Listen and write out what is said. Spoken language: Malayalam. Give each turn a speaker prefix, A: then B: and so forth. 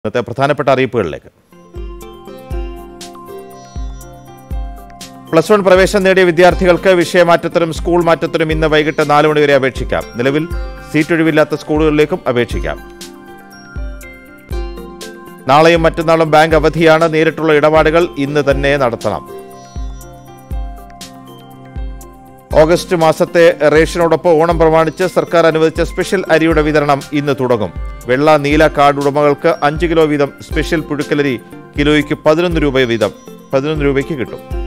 A: ഇന്നത്തെ പ്രധാനപ്പെട്ട അറിയിപ്പുകളിലേക്ക് പ്ലസ് വൺ പ്രവേശനം നേടിയ വിദ്യാർത്ഥികൾക്ക് വിഷയമാറ്റത്തിനും സ്കൂൾ മാറ്റത്തിനും ഇന്ന് വൈകിട്ട് നാല് മണി വരെ അപേക്ഷിക്കാം നിലവിൽ സീറ്റ് ഒഴിവില്ലാത്ത സ്കൂളുകളിലേക്കും അപേക്ഷിക്കാം നാളെയും മറ്റന്നാളും ബാങ്ക് അവധിയാണ് നേരിട്ടുള്ള ഇടപാടുകൾ ഇന്ന് തന്നെ നടത്തണം ഓഗസ്റ്റ് മാസത്തെ റേഷനോടൊപ്പം ഓണം പ്രമാണിച്ച് സർക്കാർ അനുവദിച്ച സ്പെഷ്യൽ അരിയുടെ വിതരണം ഇന്ന് തുടങ്ങും വെള്ള നീല കാർഡ് ഉടമകൾക്ക് അഞ്ച് കിലോ വീതം സ്പെഷ്യൽ പുഴുക്കലരി കിലോയ്ക്ക് പതിനൊന്ന് രൂപ വീതം പതിനൊന്ന് രൂപയ്ക്ക് കിട്ടും